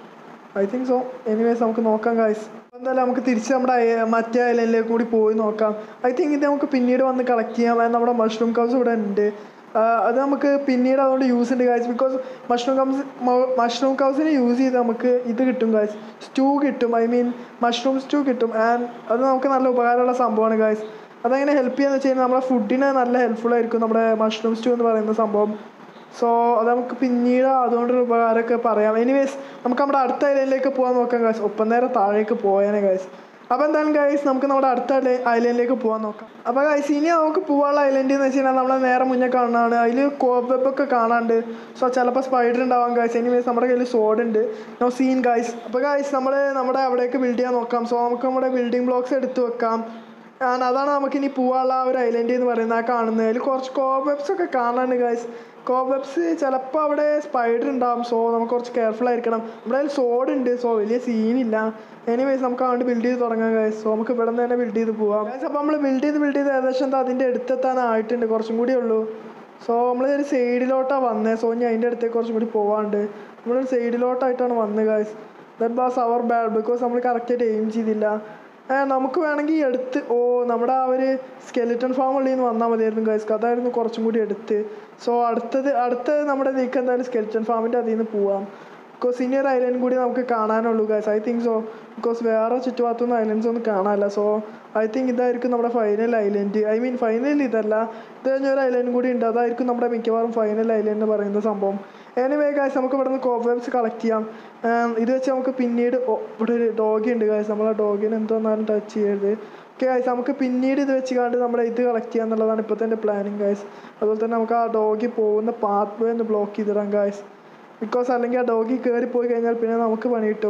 ഐ തിങ്ക് സോ എനിവേസ് നമുക്ക് നോക്കാം ഗായ്സ് എന്തായാലും നമുക്ക് തിരിച്ച് നമ്മുടെ അയ- മറ്റേ ഐലൻഡിലേക്ക് കൂടി പോയി നോക്കാം ഐ തിങ്ക് ഇത് നമുക്ക് പിന്നീട് വന്ന് കളക്ട് ചെയ്യാം And നമ്മുടെ മഷ്റൂം കൗസ് ഇവിടെ ഉണ്ട് ആ, അത് നമുക്ക് പിന്നീട് അതുകൊണ്ട് യൂസ് ഉണ്ട് guys because mushroom cows mushroom കൗസിനെ യൂസ് ചെയ്ത് നമുക്ക് ഇത് കിട്ടും ഗായ്സ് സ്റ്റൂ കിട്ടും ഐ മീൻ മഷ്റൂം സ്റ്റൂ കിട്ടും ആൻഡ് അത് നമുക്ക് നല്ല ഉപകാരമുള്ള സംഭവമാണ് ഗായ്സ് അതെങ്ങനെ ഹെൽപ്പ് ചെയ്യാന്ന് വെച്ച് കഴിഞ്ഞാൽ നമ്മുടെ ഫുഡിന് നല്ല ഹെൽപ്ഫുൾ ആയിരിക്കും നമ്മുടെ മഷ്റൂം സ്റ്റൂ എന്ന് പറയുന്ന സംഭവം സോ അത് നമുക്ക് പിന്നീട് അതുകൊണ്ടൊരു ഉപകാരമൊക്കെ പറയാം എനിവേസ് നമുക്ക് നമ്മുടെ അടുത്ത ഐലൻഡിലേക്ക് പോകാൻ നോക്കാം ഗൈസ് ഒപ്പം നേരെ താഴേക്ക് പോയേനെ ഗൈസ് അപ്പോൾ എന്തായാലും ഗൈസ് നമുക്ക് നമ്മുടെ അടുത്ത ഐലൻഡിലേക്ക് പോകാൻ നോക്കാം അപ്പോൾ ഗൈസ് ഇനി നമുക്ക് പോകാനുള്ള ഐലൻഡ് എന്ന് വെച്ച് കഴിഞ്ഞാൽ നമ്മളെ നേരെ മുന്നേ കാണുന്നതാണ് അതിൽ കോബൊക്കെ കാണാണ്ട് സോ ചിലപ്പോൾ സ്പൈഡർ ഉണ്ടാവാം ഗൈസ് എനിവേസ് നമ്മുടെ കയ്യിൽ സോഡ് ഉണ്ട് നോ സീൻ ഗൈസ് അപ്പോൾ ഗൈസ് നമ്മൾ നമ്മുടെ അവിടേക്ക് ബിൽഡ് ചെയ്യാൻ നോക്കാം സോ നമുക്ക് നമ്മുടെ ബിൽഡിംഗ് ബ്ലോക്സ് എടുത്ത് വെക്കാം ആണ് അതാണ് നമുക്ക് ഇനി പോവാനുള്ള ആ ഒരു ഐലൻഡ് എന്ന് പറയുന്നത് ആ കാണുന്നത് അതിൽ കുറച്ച് കോബെബ്സ് ഒക്കെ കാണാനുണ്ട് ഗൈസ് കോബെബ്സ് ചിലപ്പോൾ അവിടെ സ്പൈഡർ ഉണ്ടാവും സോ നമുക്ക് കുറച്ച് കെയർഫുൾ ആയിരിക്കണം നമ്മുടെ കയ്യിൽ സോഡ് ഉണ്ട് സോ വലിയ സീനില്ല എനിവേസ് നമുക്ക് അതുകൊണ്ട് ബിൽഡ് ചെയ്ത് തുടങ്ങാം ഗൈസ് സോ നമുക്ക് ഇവിടെ നിന്ന് തന്നെ ബിൽഡ് ചെയ്ത് പോവാം ഗൈസ് അപ്പോൾ നമ്മൾ ബിൽഡ് ചെയ്ത് ബിൽഡ് ചെയ്ത് ഏകദേശം എന്താ അതിൻ്റെ അടുത്തെത്താനായിട്ടുണ്ട് കുറച്ചും കൂടി ഉള്ളൂ സോ നമ്മൾ ഒരു സൈഡിലോട്ടാണ് വന്നത് സോ ഇനി അതിൻ്റെ അടുത്തേക്ക് കുറച്ചും കൂടി പോവാണ്ട് നമ്മളൊരു സൈഡിലോട്ടായിട്ടാണ് വന്നത് guys that was our bad because നമ്മൾ കറക്റ്റായിട്ട് എയിം ചെയ്തില്ല ഏ, നമുക്ക് വേണമെങ്കിൽ ഈ എടുത്ത് ഓ നമ്മുടെ ആ ഒരു സ്കെലിറ്റൺ ഫാം ഉള്ളിൽ നിന്ന് വന്നാൽ മതിയായിരുന്നു ഗൈസ് അതായിരുന്നു കുറച്ചും കൂടി എടുത്ത് സോ അടുത്തത് അടുത്തത് നമ്മുടെ നീക്കം എന്തായാലും സ്കെലിറ്റൺ ഫാമിൻ്റെ അതിൽ നിന്ന് പോവാം ബിക്കോസ് ഇനി ഒരു ഐലൻഡ് കൂടി നമുക്ക് കാണാനുള്ളൂ guys I think so because വേറെ ചുറ്റുഭാഗത്തൊന്നും ഐലൻഡ്സ് ഒന്നും കാണാനില്ല സോ ഐ തിങ്ക് ഇതായിരിക്കും നമ്മുടെ final island I mean final ഇതല്ല ഇത് കഴിഞ്ഞ ഒരു ഐലൻഡ് കൂടി ഉണ്ട് അതായിരിക്കും നമ്മുടെ മിക്കവാറും ഫൈനൽ ഐലൻഡ് എന്ന് പറയുന്ന സംഭവം എനിവേ ഗായ്സ് നമുക്ക് ഇവിടെ നിന്ന് കോബ്വെബ്സ് കളക്ട് ചെയ്യാം ആം, ഇത് വെച്ച് നമുക്ക് പിന്നീട് ഓ, ഇവിടെ ഒരു ഡോഗി ഉണ്ട് ഗായ്സ് നമ്മൾ ആ ഡോഗിനെ എന്തോന്നാലും ടച്ച് ചെയ്യരുത് ഓക്കെ ഗായ്സ് നമുക്ക് പിന്നീട് ഇത് വെച്ച് കണ്ട് നമ്മുടെ ഇത് കളക്ട് ചെയ്യുക എന്നുള്ളതാണ് ഇപ്പോഴത്തെ എൻ്റെ പ്ലാനിങ് ഗായ്സ് അതുപോലെ തന്നെ നമുക്ക് ആ ഡോഗി പോകുന്ന പാത്ത് വേ ഒന്ന് ബ്ലോക്ക് ചെയ്തിടാം ഗായ്സ് ബിക്കോസ് അല്ലെങ്കിൽ ആ ഡോഗി കയറി പോയി കഴിഞ്ഞാൽ പിന്നെ നമുക്ക് പണി കിട്ടും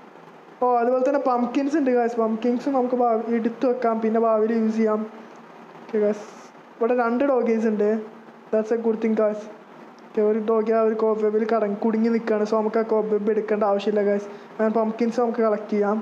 ഓ അതുപോലെ തന്നെ പംകിൻസ് ഉണ്ട് ഗായ്സ് പംകിൻസും നമുക്ക് ഭാവി എടുത്ത് വെക്കാം പിന്നെ ഭാവിയിൽ യൂസ് ചെയ്യാം ഓക്കെ ഗായ്സ് ഇവിടെ രണ്ട് ഡോഗീസ് ഉണ്ട് that's a good thing guys okay ഒരു ഡോഗി ആ ഒരു കോബേബിൽ കടങ്ങി കുടുങ്ങി നിൽക്കുകയാണ് സോ നമുക്ക് ആ കോബേബ് എടുക്കേണ്ട ആവശ്യമില്ല ഗായ്സ് ആൻഡ് പംകിൻസ് നമുക്ക് കളക്ട് ചെയ്യാം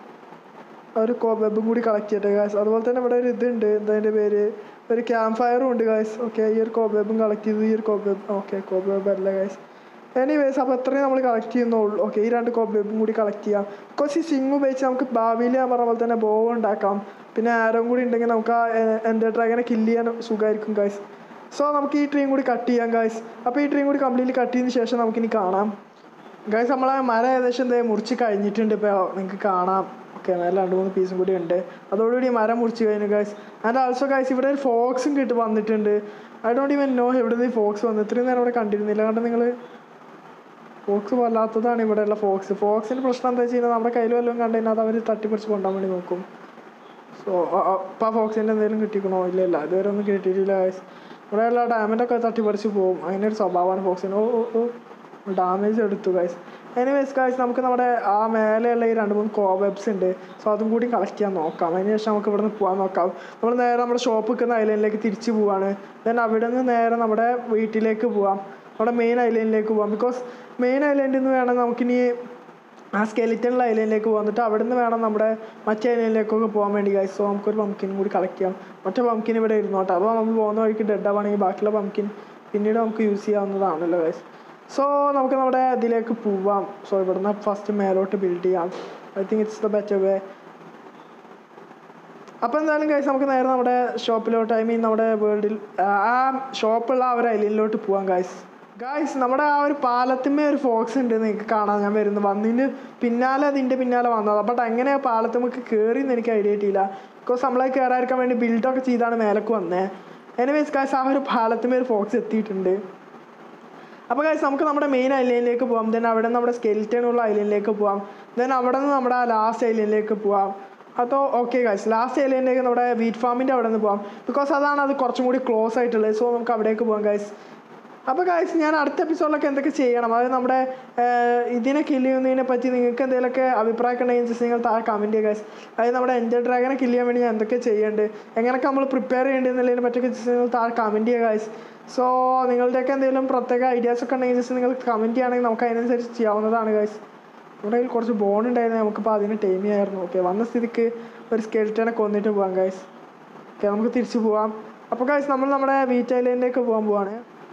ആ ഒരു കോബേബും കൂടി കളക്ട് ചെയ്യട്ടെ ഗായ്സ് അതുപോലെ തന്നെ ഇവിടെ ഒരു ഇതുണ്ട് എന്താ അതിൻ്റെ പേര് ഒരു ക്യാമ്പ് ഫയറും ഉണ്ട് ഗായ്സ് ഓക്കെ ഈ ഒരു കോബേബും കളക്ട് ചെയ്തു ഈ ഒരു കോബേബ് ഓക്കെ കോബേബ് അല്ല ഗായ്സ് എനിവേസ് അപ്പോൾ എത്രയും നമ്മൾ കളക്ട് ചെയ്യുന്നുള്ളൂ ഓക്കെ ഈ രണ്ട് കോബേബും കൂടി കളക്ട് ചെയ്യാം ബിക്കോസ് ഈ സ്വിങ് ഉപയോഗിച്ച് നമുക്ക് ഭാവിയിൽ ഞാൻ പറഞ്ഞ പോലെ തന്നെ ബോ ഉണ്ടാക്കാം പിന്നെ ആരോം കൂടി ഉണ്ടെങ്കിൽ നമുക്ക് ആ എൻ്റെ ഡ്രാഗനെ കില്ല് ചെയ്യാൻ സുഖമായിരിക്കും ഗായ്സ് സോ നമുക്ക് ഈ ട്രീയും കൂടി കട്ട് ചെയ്യാം ഗായ്സ് അപ്പോൾ ഈ ട്രീയും കൂടി കംപ്ലീറ്റ്ലി കട്ട് ചെയ്തതിന് ശേഷം നമുക്കിനി കാണാം ഗൈസ് നമ്മളെ മരം ഏകദേശം എന്തേ മുറിച്ച് കഴിഞ്ഞിട്ടുണ്ട് ഇപ്പോൾ നിങ്ങൾക്ക് കാണാം ഓക്കെ മേലെ രണ്ട് മൂന്ന് പീസും കൂടി ഉണ്ട് അതോടുകൂടി മരം മുറിച്ച് കഴിഞ്ഞു ഗൈസ് ആൻഡ് ആൾസോ ഗൈസ് ഇവിടെ ഒരു ഫോക്സും കിട്ടി വന്നിട്ടുണ്ട് ഐ ഡോണ്ട് ഈവൻ നോ എവിടെ നിന്ന് ഫോക്സ് വന്നു ഇത്രയും നേരം ഇവിടെ കണ്ടിരുന്നില്ല കണ്ട നിങ്ങൾ ഫോക്സ് വല്ലാത്തതാണ് ഇവിടെയുള്ള ഫോക്സ് ഫോക്സിൻ്റെ പ്രശ്നം എന്താ വെച്ച് കഴിഞ്ഞാൽ നമ്മുടെ കയ്യിൽ വല്ലതും കണ്ടു കഴിഞ്ഞാൽ അത് അവർ തട്ടിപ്പറിച്ച് കൊണ്ടുപോകാൻ വേണ്ടി നോക്കും സോ ഇപ്പം ആ ഫോക്സിൻ്റെ എന്തെങ്കിലും കിട്ടിക്കണോ ഇല്ല ഇല്ല ഇതുവരെ ഒന്നും കിട്ടിയിട്ടില്ല ഗൈസ് ഇവിടെയുള്ള ഡാമേജൊക്കെ തട്ടിപ്പറിച്ച് പോകും അങ്ങനെ ഒരു സ്വഭാവമാണ് ഫോക്സിന് ഓ ഓ ഓ ഡാമേജ് എടുത്തു ഗൈസ് എനിവേസ് ഗൈസ് നമുക്ക് നമ്മുടെ ആ മേലെയുള്ള ഈ രണ്ട് മൂന്ന് കോവെബ്സ് ഉണ്ട് സോ അതും കൂടി കളക്ട് ചെയ്യാൻ നോക്കാം അതിന് ശേഷം നമുക്ക് ഇവിടെ നിന്ന് പോകാൻ നോക്കാം നമ്മൾ നേരെ നമ്മുടെ ഷോപ്പ് നിൽക്കുന്ന ഐലൻഡിലേക്ക് തിരിച്ച് പോവാണ് ദെൻ അവിടെ നിന്ന് നേരെ നമ്മുടെ വീട്ടിലേക്ക് പോവാം നമ്മുടെ മെയിൻ ഐലൻഡിലേക്ക് പോവാം ബിക്കോസ് മെയിൻ ഐലൻഡിൽ നിന്ന് വേണം നമുക്കിനി ആ സ്കെലിറ്റണിൽ ഐലൻഡിലേക്ക് വന്നിട്ട് അവിടെ നിന്ന് വേണം നമ്മുടെ മറ്റേ ഐലൻഡിലേക്കൊക്കെ പോകാൻ വേണ്ടി ഗൈസ് സോ നമുക്കൊരു പംകിൻ കൂടി കളക്ട് ചെയ്യാം മറ്റേ പംകിൻ ഇവിടെ ഇരുന്നോട്ടെ അപ്പോൾ നമ്മൾ പോകുന്ന വഴിക്ക് ഡെഡ് ആവുകയാണെങ്കിൽ ബാക്കിയുള്ള പംകിൻ പിന്നീട് നമുക്ക് യൂസ് ചെയ്യാവുന്നതാണല്ലോ ഗൈസ് സോ നമുക്ക് നമ്മുടെ ഇതിലേക്ക് പോവാം സോ ഇവിടുന്ന് ഫസ്റ്റ് മേലോട്ട് ബിൽഡ് ചെയ്യാം I think it's the better way അപ്പോൾ എന്തായാലും ഗൈസ് നമുക്ക് നേരെ നമ്മുടെ ഷോപ്പിലോട്ട് ഐ മീൻ നമ്മുടെ വേൾഡിൽ ആ ഷോപ്പുള്ള ആ ഒരു ഐലൻഡിലോട്ട് പോവാം ഗൈസ് ഗൈസ് നമ്മുടെ ആ ഒരു പാലത്തിന്മേ ഒരു ഫോക്സ് ഉണ്ട് നിങ്ങൾക്ക് കാണാൻ ഞാൻ വരുന്നത് വന്നതിന് പിന്നാലെ അതിൻ്റെ പിന്നാലെ വന്നത് ബട്ട് എങ്ങനെ ആ പാലത്തുമ്മക്ക് കയറി എന്ന് എനിക്ക് ഐഡിയ കിട്ടിയില്ല ബിക്കോസ് നമ്മളെ കയറാതിരിക്കാൻ വേണ്ടി ബിൽഡൊക്കെ ചെയ്താണ് മേലേക്ക് വന്നത് എനിവേസ് ഗൈസ് ആ ഒരു പാലത്തിന്മേ ഒരു ഫോക്സ് എത്തിയിട്ടുണ്ട് അപ്പോൾ ഗൈസ് നമുക്ക് നമ്മുടെ മെയിൻ ഐലൻഡിലേക്ക് പോകാം ദെൻ അവിടെ നമ്മുടെ സ്കെലിറ്റൺ ഉള്ള ഐലൻഡിലേക്ക് പോകാം ദെൻ അവിടെ നിന്ന് നമ്മുടെ ലാസ്റ്റ് ഏരിയയിലേക്ക് പോവാം അതോ ഓക്കെ ഗൈസ് ലാസ്റ്റ് ഏരിയയിലേക്ക് നമ്മുടെ വീറ്റ് ഫാമിൻ്റെ അവിടെ നിന്ന് പോവാം ബിക്കോസ് അതാണ് അത് കുറച്ചും കൂടി ക്ലോസ് ആയിട്ടുള്ളത് സോ നമുക്ക് അവിടേക്ക് പോവാം ഗൈസ് അപ്പോൾ ഗൈസ് ഞാൻ അടുത്ത എപ്പിസോഡിലൊക്കെ എന്തൊക്കെ ചെയ്യണം അതായത് നമ്മുടെ ഏർ, ഇതിനെ കില്ല് ചെയ്യുന്നതിനെ പറ്റി നിങ്ങൾക്ക് എന്തെങ്കിലുമൊക്കെ അഭിപ്രായമൊക്കെ ഉണ്ടെങ്കിൽ ജസ്റ്റ് നിങ്ങൾ താഴെ കമൻറ്റ് ചെയ്യുക ഗൈസ് അതായത് നമ്മുടെ എൻജൽ ഡ്രാഗനെ കില്ല് ചെയ്യാൻ വേണ്ടി ഞാൻ എന്തൊക്കെ ചെയ്യേണ്ടത് എങ്ങനെയൊക്കെ നമ്മൾ പ്രിപ്പയർ ചെയ്യേണ്ടതെന്നുള്ളതിനെ പറ്റിയൊക്കെ ജസ്റ്റ് നിങ്ങൾ താഴെ കമൻറ്റ് ചെയ്യുക ഗൈസ് സോ നിങ്ങളുടെയൊക്കെ എന്തെങ്കിലും പ്രത്യേക ഐഡിയാസ് ഒക്കെ ഉണ്ടെങ്കിൽ ജസ്റ്റ് നിങ്ങൾ കമൻറ്റ് ചെയ്യുകയാണെങ്കിൽ നമുക്ക് അതിനനുസരിച്ച് ചെയ്യാവുന്നതാണ് ഗൈസ് നമ്മുടെ കയ്യിൽ കുറച്ച് ബോൺ ഉണ്ടായിരുന്നു നമുക്കിപ്പോൾ അതിന് ടൈം ചെയ്യായിരുന്നു ഓക്കെ വന്ന സ്ഥിതിക്ക് ഒരു സ്കെൽറ്റനെ കൊന്നിട്ട് പോവാം ഗൈസ് ഓക്കെ നമുക്ക് തിരിച്ചു പോവാം അപ്പോൾ ഗൈസ് നമ്മൾ നമ്മുടെ വീറ്റ് ഐലൻഡിലേക്ക് പോകാൻ പോവാണ്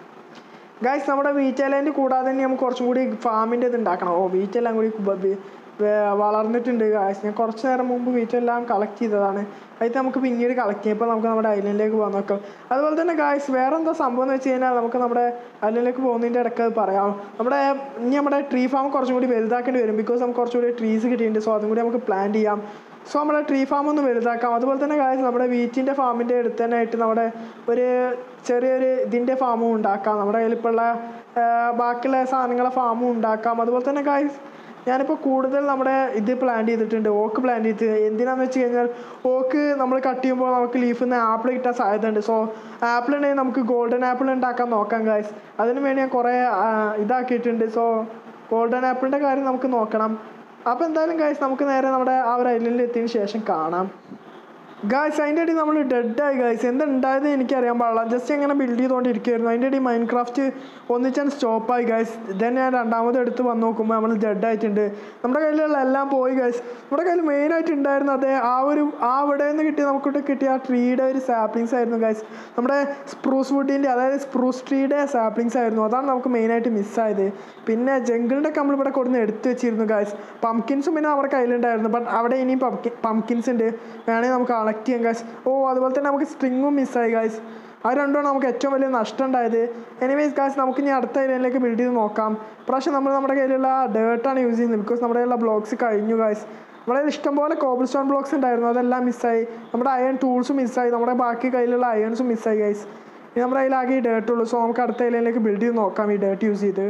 ഗൈസ് നമ്മുടെ വീറ്റ് ഐലൻഡ് കൂടാതെ തന്നെ നമുക്ക് കുറച്ചും കൂടി ഫാമിൻ്റെ ഇത് ഉണ്ടാക്കണം ഓ വീറ്റ് എല്ലാം കൂടി ബ- ബി- വേ- വളർന്നിട്ടുണ്ട് ഗൈസ് ഞാൻ കുറച്ച് നേരം മുമ്പ് വീറ്റ് എല്ലാം കളക്ട് ചെയ്തതാണ് അതിൽ നമുക്ക് പിന്നീട് കളക്ട് ചെയ്യുമ്പോൾ നമുക്ക് നമ്മുടെ ഐലൻഡിലേക്ക് പോകാൻ നോക്കാം അതുപോലെ തന്നെ ഗായ്സ് വേറെ എന്താ സംഭവം എന്ന് വെച്ച് കഴിഞ്ഞാൽ നമുക്ക് നമ്മുടെ ഐലൻഡിലേക്ക് പോകുന്നതിൻ്റെ ഇടയ്ക്ക് അത് പറയാം നമ്മുടെ ഇനി നമ്മുടെ ട്രീ ഫാം കുറച്ചും കൂടി വലുതാക്കേണ്ടി വരും ബിക്കോസ് നമുക്ക് കുറച്ചും കൂടി ട്രീസ് കിട്ടിയിട്ടുണ്ട് സോ അതും കൂടി നമുക്ക് പ്ലാൻ ചെയ്യാം സോ നമ്മുടെ ട്രീ ഫാം ഒന്ന് വലുതാക്കാം അതുപോലെ തന്നെ ഗായ്സ് നമ്മുടെ വീറ്റിൻ്റെ ഫാമിൻ്റെ അടുത്ത് തന്നെ ആയിട്ട് നമ്മുടെ ഒരു ചെറിയൊരു ഇതിൻ്റെ ഫാമും ഉണ്ടാക്കാം നമ്മുടെ കയ്യിലിപ്പോഴുള്ള ബാക്കിയുള്ള സാധനങ്ങളെ ഫാമും ഉണ്ടാക്കാം അതുപോലെ തന്നെ ഗായ്സ് ഞാനിപ്പോൾ കൂടുതൽ നമ്മുടെ ഇത് പ്ലാൻ ചെയ്തിട്ടുണ്ട് ഓക്ക് പ്ലാൻ ചെയ്ത് എന്തിനാന്ന് വെച്ച് കഴിഞ്ഞാൽ ഓക്ക് നമ്മൾ കട്ട് ചെയ്യുമ്പോൾ നമുക്ക് ലീഫിൽ നിന്ന് ആപ്പിൾ കിട്ടാൻ സാധ്യതയുണ്ട് സോ ആപ്പിൾ ഉണ്ടെങ്കിൽ നമുക്ക് ഗോൾഡൻ ആപ്പിൾ ഉണ്ടാക്കാൻ നോക്കാം ഗായ്സ് അതിന് വേണ്ടി ഞാൻ കുറേ ആ, ഇതാക്കിയിട്ടുണ്ട് സോ ഗോൾഡൻ ആപ്പിളിൻ്റെ കാര്യം നമുക്ക് നോക്കണം അപ്പോൾ എന്തായാലും ഗായ്സ് നമുക്ക് നേരെ നമ്മുടെ ആ ഒരു ഐലൻഡിൽ എത്തിയതിന് ശേഷം കാണാം ഗായ്സ് അതിൻ്റെ ഇടയിൽ നമ്മൾ ഡെഡായി ഗായ്സ് എന്തുണ്ടായത് എനിക്കറിയാൻ പാടില്ല ജസ്റ്റ് എങ്ങനെ ബിൽഡ് ചെയ്തുകൊണ്ടിരിക്കുകയായിരുന്നു അതിൻ്റെ ഇടയിൽ മൈൻഡ് ക്രാഫ്റ്റ് ഒന്നിച്ചാൻ സ്റ്റോപ്പായി ഗായ്സ് ദെൻ ഞാൻ രണ്ടാമത് എടുത്ത് വന്ന് നോക്കുമ്പോൾ നമ്മൾ ഡെഡായിട്ടുണ്ട് നമ്മുടെ കയ്യിലുള്ള എല്ലാം പോയി ഗായ്സ് നമ്മുടെ കയ്യിൽ മെയിനായിട്ട് ഉണ്ടായിരുന്ന അതേ ആ ഒരു ആ അവിടെ നിന്ന് കിട്ടിയ നമുക്കിട്ട് കിട്ടിയ ആ ട്രീയുടെ ഒരു സാപ്ലിങ്സ് ആയിരുന്നു ഗായ്സ് നമ്മുടെ സ്പ്രൂസ് വുഡിൻ്റെ അതായത് സ്പ്രൂസ് ട്രീയുടെ സാപ്ലിങ്സ് ആയിരുന്നു അതാണ് നമുക്ക് മെയിനായിട്ട് മിസ്സായത് പിന്നെ ജംഗിളിൻ്റെ ഒക്കെ നമ്മളിവിടെ കൊടുന്ന് എടുത്ത് വെച്ചിരുന്നു ഗായ്സ് പംകിൻസും പിന്നെ നമ്മുടെ കയ്യിലുണ്ടായിരുന്നു ബട്ട് അവിടെ ഇനിയും പംകിൻ പംകിൻസ് ഉണ്ട് വേണമെങ്കിൽ നമുക്ക് കളക്ട് ചെയ്യാം ഗായ്സ് ഓ അതുപോലെ തന്നെ നമുക്ക് സ്ട്രിങ്ങും മിസ്സായി ഗായ്സ് അത് രണ്ടുമാണ് നമുക്ക് ഏറ്റവും വലിയ നഷ്ടം ഉണ്ടായത് എനിവേസ് ഗായ്സ് നമുക്ക് ഇനി അടുത്ത ഏരിയയിലേക്ക് ബിൽഡ് ചെയ്ത് നോക്കാം പ്രാവശ്യം നമ്മൾ നമ്മുടെ കയ്യിലുള്ള ഡേർട്ടാണ് യൂസ് ചെയ്യുന്നത് ബിക്കോസ് നമ്മുടെ കയ്യിലുള്ള ബ്ലോക്സ് കഴിഞ്ഞു ഗായ്സ് നമ്മുടെ കയ്യിൽ ഇഷ്ടംപോലെ കോബിൾ സ്റ്റോൺ ബ്ലോക്സ് ഉണ്ടായിരുന്നു അതെല്ലാം മിസ്സായി നമ്മുടെ അയൺ ടൂൾസും മിസ്സായി നമ്മുടെ ബാക്കി കയ്യിലുള്ള അയൺസും മിസ്സായി ഗൈസ് ഇനി നമ്മുടെ കയ്യിലാകെ ഈ ഡേർട്ട് ഉള്ളൂ സോ നമുക്ക് അടുത്ത ഏരിയയിലേക്ക് ബിൽഡ് ചെയ്ത് നോക്കാം ഈ ഡേർട്ട് യൂസ് ചെയ്ത്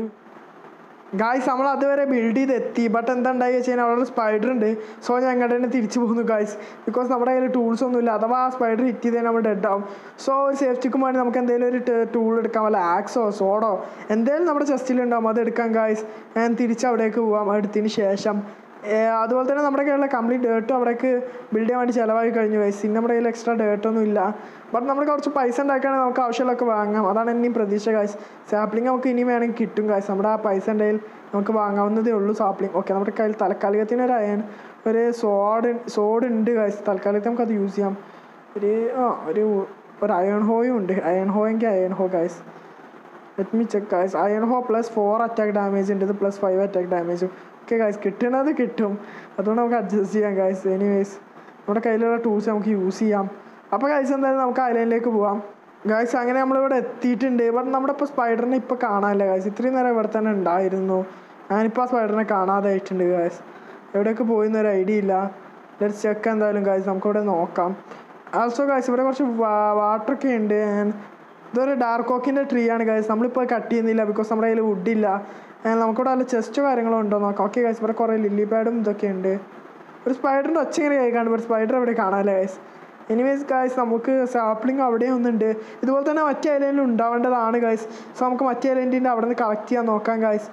ഗായ്സ് നമ്മൾ അതുവരെ ബിൽഡ് ചെയ്ത് എത്തി ബട്ട് എന്താ ഉണ്ടായി വെച്ച് കഴിഞ്ഞാൽ അവിടെ ഒരു സ്പൈഡർ ഉണ്ട് സോ ഞാൻ അങ്ങോട്ട് തന്നെ തിരിച്ചു പോകുന്നു ഗായ്സ് ബിക്കോസ് നമ്മുടെ കയ്യിൽ ടൂൾസ് ഒന്നും ഇല്ല അഥവാ ആ സ്പൈഡർ ഹിറ്റ് ചെയ്താൽ നമ്മൾ ഡെഡ് ആവും സോ ഒരു സേഫ്റ്റിക്കും വേണ്ടി നമുക്ക് എന്തെങ്കിലും ഒരു ടൂൾ എടുക്കാം വല്ല ആക്സോ സോഡോ എന്തെങ്കിലും നമ്മുടെ ചെസ്റ്റിലുണ്ടാവും അത് എടുക്കാം ഗായ്സ് ഞാൻ തിരിച്ച് അവിടേക്ക് പോവാം എടുത്തതിന് ശേഷം ഏർ അതുപോലെ തന്നെ നമ്മുടെ കയ്യിലുള്ള കംപ്ലീറ്റ് ഡേർട്ടും അവിടേക്ക് ബിൽഡ് ചെയ്യാൻ വേണ്ടി ചിലവായി കഴിഞ്ഞു ഗൈസ് ഇനി നമ്മുടെ കയ്യിൽ എക്സ്ട്രാ ഡേർട്ടൊന്നും ഇല്ല ബട്ട് നമ്മൾ കുറച്ച് പൈസ ഉണ്ടാക്കുകയാണെങ്കിൽ നമുക്ക് ആവശ്യമുള്ളതൊക്കെ വാങ്ങാം അതാണ് ഇനിയും പ്രതീക്ഷ ഗൈസ് സാപ്ലിംഗ് നമുക്ക് ഇനി വേണമെങ്കിൽ കിട്ടും ഗൈസ് നമ്മുടെ ആ പൈസ ഉണ്ടെങ്കിൽ നമുക്ക് വാങ്ങാവുന്നതേ ഉള്ളൂ സാപ്ലിംഗ് ഓക്കെ നമ്മുടെ കയ്യിൽ തൽക്കാലികത്തിന് ഒരു അയൺ ഒരു സോഡ് സോഡ് ഉണ്ട് ഗൈസ് തൽക്കാലത്ത് നമുക്കത് യൂസ് ചെയ്യാം ഒരു ആ ഒരു ഒരു അയൺ ഹോയും ഉണ്ട് അയൺ ഹോയെങ്കിൽ iron hoe guys let me check guys iron hoe plus four attack damage ഉണ്ട് ഇത് പ്ലസ് ഫൈവ് അറ്റാക്ക് ഡാമേജും ഓക്കെ ഗൈസ് കിട്ടണത് കിട്ടും അതുകൊണ്ട് നമുക്ക് അഡ്ജസ്റ്റ് ചെയ്യാം ഗൈസ് എനിവേസ് നമ്മുടെ കയ്യിലുള്ള ടൂൾസ് നമുക്ക് യൂസ് ചെയ്യാം അപ്പോൾ ഗൈസ് എന്തായാലും നമുക്ക് ഐലൻഡിലേക്ക് പോവാം ഗൈസ് അങ്ങനെ നമ്മളിവിടെ എത്തിയിട്ടുണ്ട് ബട്ട് നമ്മുടെ ഇപ്പോൾ സ്പൈഡറിനെ ഇപ്പോൾ കാണാനില്ല ഗൈസ് ഇത്രയും നേരം ഇവിടെ തന്നെ ഉണ്ടായിരുന്നു ഞാനിപ്പോൾ ആ സ്പൈഡറിനെ കാണാതായിട്ടുണ്ട് ഗൈസ് എവിടെയൊക്കെ പോയിന്ന് ഒരു ഐഡിയ ഇല്ല ലെറ്റ്സ് ചെക്ക് എന്തായാലും ഗൈസ് നമുക്കിവിടെ നോക്കാം ആൾസോ ഗൈസ് ഇവിടെ കുറച്ച് വാട്ടറൊക്കെ ഉണ്ട് and ഇതൊരു ഡാർക്ക് ഓക്കിൻ്റെ ട്രീ ആണ് ഗൈസ് നമ്മളിപ്പോൾ കട്ട് ചെയ്യുന്നില്ല ബിക്കോസ് നമ്മുടെ കയ്യിൽ വുഡില്ല നമുക്കിവിടെ നല്ല ചെസ്റ്റോ കാര്യങ്ങളോ ഉണ്ടോ നോക്കാം ഓക്കെ ഗൈസ് ഇവിടെ കുറേ ലില്ലി പാഡും ഇതൊക്കെ ഉണ്ട് ഒരു സ്പൈഡറിൻ്റെ ഒച്ച ഇങ്ങനെ കേൾക്കാണ്ട് ഒരു സ്പൈഡർ എവിടെ കാണാമല്ലേ ഗൈസ് എനിവേസ് ഗൈസ് നമുക്ക് സാപ്ലിംഗ് അവിടെ ഒന്നുണ്ട് ഇതുപോലെ തന്നെ മറ്റേ ഐലൻഡിൽ ഉണ്ടാവേണ്ടതാണ് ഗൈസ് സോ നമുക്ക് മറ്റേ ഐലൻഡിൻ്റെ അവിടെ നിന്ന് കളക്ട് ചെയ്യാൻ നോക്കാം ഗൈസ്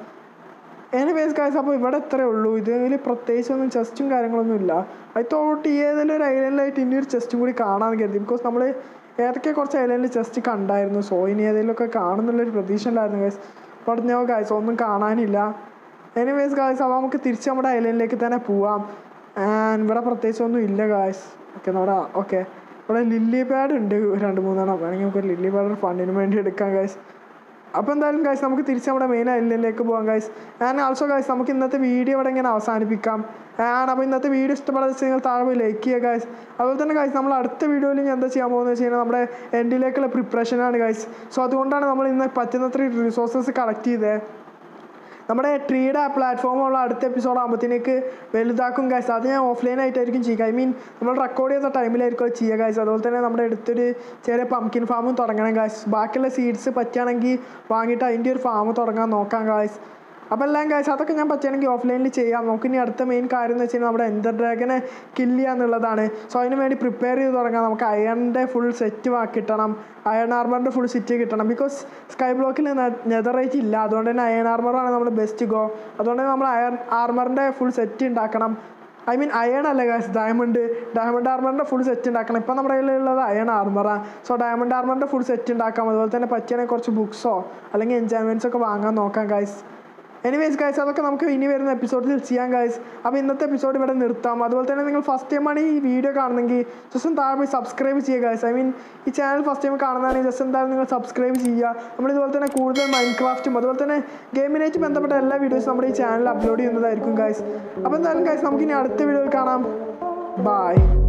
എനിവേസ് ഗൈസ് അപ്പോൾ ഇവിടെ ഇത്രേ ഉള്ളൂ ഇതിൽ പ്രത്യേകിച്ചൊന്നും ചെസ്റ്റും കാര്യങ്ങളൊന്നും ഇല്ല ഐ തോട്ട് ഈ ഏതെങ്കിലും ഒരു ഐലൻഡിലായിട്ട് ഇനി ഒരു ചെസ്റ്റും കൂടി കാണാമെന്ന് കരുതി ബിക്കോസ് നമ്മൾ ഏതൊക്കെ കുറച്ച് ഐലൻഡിൽ ചെസ്റ്റ് കണ്ടായിരുന്നു സോ ഇനി ഏതെങ്കിലുമൊക്കെ കാണുന്നുള്ളൊരു പ്രതീക്ഷ ഉണ്ടായിരുന്നു ഗൈസ് പറഞ്ഞോ ഗൈസ് ഒന്നും കാണാനില്ല എനിവേസ് ഗായ്സ് അപ്പോൾ നമുക്ക് തിരിച്ച് നമ്മുടെ ഐലൻഡിലേക്ക് തന്നെ പോവാം ആൻഡ് ഇവിടെ പ്രത്യേകിച്ചൊന്നും ഇല്ല ഗായ്സ് ഓക്കെ നമ്മുടെ ഓക്കെ ഇവിടെ ലില്ലി പാഡ് ഉണ്ട് രണ്ട് മൂന്നെണ്ണം വേണമെങ്കിൽ നമുക്ക് ലില്ലി പാഡ് ഫണ്ടിന് വേണ്ടി എടുക്കാം ഗായ്സ് അപ്പോൾ എന്തായാലും ഗൈസ് നമുക്ക് തിരിച്ച് നമ്മുടെ മെയിൻ ഐലൻഡിലേക്ക് പോകാം ഗൈസ് ആൻഡ് ആൾസോ ഗൈസ് നമുക്ക് ഇന്നത്തെ വീഡിയോ ഇവിടെ ഇങ്ങനെ അവസാനിപ്പിക്കാം ആൻഡ് അപ്പോൾ ഇന്നത്തെ വീഡിയോ ഇഷ്ടപ്പെടാതെ വെച്ച് നിങ്ങൾ താഴെ പോയി ലൈക്ക് ചെയ്യുക ഗൈസ് അതുപോലെ തന്നെ ഗൈസ് നമ്മൾ അടുത്ത വീഡിയോയിൽ ഞാൻ എന്താ ചെയ്യാൻ പോകുന്നത് വെച്ച് കഴിഞ്ഞാൽ നമ്മുടെ എൻഡിലേക്കുള്ള പ്രിപ്പറേഷനാണ് ഗൈസ് സോ അതുകൊണ്ടാണ് നമ്മൾ ഇന്ന് പറ്റുന്നത്ര റിസോഴ്സസ് കളക്ട് ചെയ്തത് നമ്മുടെ ട്രീയുടെ ആ പ്ലാറ്റ്ഫോമുള്ള അടുത്ത എപ്പിസോഡ് ആകുമ്പോഴത്തേക്ക് വലുതാക്കും ഗൈസ് അത് ഞാൻ ഓഫ്ലൈൻ ആയിട്ടായിരിക്കും ചെയ്യുക ഐ മീൻ നമ്മൾ റെക്കോർഡ് ചെയ്ത ടൈമിലായിരിക്കും അത് ചെയ്യുക ഗൈസ് അതുപോലെ തന്നെ നമ്മുടെ അടുത്തൊരു ചെറിയ പംകിൻ ഫാമും തുടങ്ങണം ഗൈസ് ബാക്കിയുള്ള സീഡ്സ് പറ്റുകയാണെങ്കിൽ വാങ്ങിയിട്ട് അതിൻ്റെ ഒരു ഫാം തുടങ്ങാൻ നോക്കാം ഗൈസ് അപ്പോൾ എല്ലാം ഗൈസ് അതൊക്കെ ഞാൻ പറ്റുകയാണെങ്കിൽ ഓഫ്ലൈനിൽ ചെയ്യാം നമുക്ക് ഇനി അടുത്ത മെയിൻ കാര്യം എന്ന് വെച്ച് കഴിഞ്ഞാൽ നമ്മുടെ എൻ്റർ ഡ്രാഗനെ കില്ല് ചെയ്യുക എന്നുള്ളതാണ് സോ അതിന് വേണ്ടി പ്രിപ്പയർ ചെയ്ത് തുടങ്ങാം നമുക്ക് അയണിൻ്റെ ഫുൾ സെറ്റ് കിട്ടണം അയൺ ആർമറിൻ്റെ ഫുൾ സെറ്റ് കിട്ടണം ബിക്കോസ് സ്കൈ ബ്ലോക്കിൽ നെതറേറ്റ് ഇല്ല അതുകൊണ്ട് തന്നെ അയൺ ആർമറാണ് നമ്മുടെ ബെസ്റ്റ് ഗോ അതുകൊണ്ട് തന്നെ നമ്മൾ അയൺ ആർമറിൻ്റെ ഫുൾ സെറ്റ് ഉണ്ടാക്കണം ഐ മീൻ അയൺ അല്ല ഗാസ് ഡയമണ്ട് ഡയമണ്ട് ആർമറിൻ്റെ ഫുൾ സെറ്റ് ഉണ്ടാക്കണം ഇപ്പം നമ്മുടെ കയ്യിലുള്ളത് അയൺ ആർമറാണ് സോ ഡയമണ്ട് ആർമറിൻ്റെ ഫുൾ സെറ്റ് ഉണ്ടാക്കാം അതുപോലെ തന്നെ പറ്റിയാണെങ്കിൽ കുറച്ച് ബുക്സോ അല്ലെങ്കിൽ എൻജോയ്മെൻറ്റ്സ് ഒക്കെ വാങ്ങാൻ നോക്കാം ഗൈസ് എനിവേസ് ഗൈസ് അതൊക്കെ നമുക്ക് ഇനി വരുന്ന എപ്പിസോഡിൽ ചെയ്യാം ഗൈസ് അപ്പോൾ ഇന്നത്തെ എപ്പിസോഡ് ഇവിടെ നിർത്താം അതുപോലെ തന്നെ നിങ്ങൾ ഫസ്റ്റ് ടൈമാണ് ഈ വീഡിയോ കാണുന്നെങ്കിൽ ജസ്റ്റ് ഒന്ന് താഴെ പോയി സബ്സ്ക്രൈബ് ചെയ്യുക ഗൈസ് ഐ മീൻ ഈ ചാനൽ ഫസ്റ്റ് ടൈം കാണുന്നതാണെങ്കിൽ ജസ്റ്റ് എന്തായാലും നിങ്ങൾ സബ്സ്ക്രൈബ് ചെയ്യുക നമ്മൾ ഇതുപോലെ തന്നെ കൂടുതൽ മൈൻഡ് ക്രാഫ്റ്റും അതുപോലെ തന്നെ ഗെയിമിനായിട്ട് ബന്ധപ്പെട്ട എല്ലാ വീഡിയോസും നമ്മുടെ ഈ ചാനൽ അപ്ലോഡ് ചെയ്യുന്നതായിരിക്കും ഗൈസ് അപ്പോൾ എന്തായാലും ഗൈസ് നമുക്ക് ഇനി അടുത്ത വീഡിയോയിൽ കാണാം ബൈ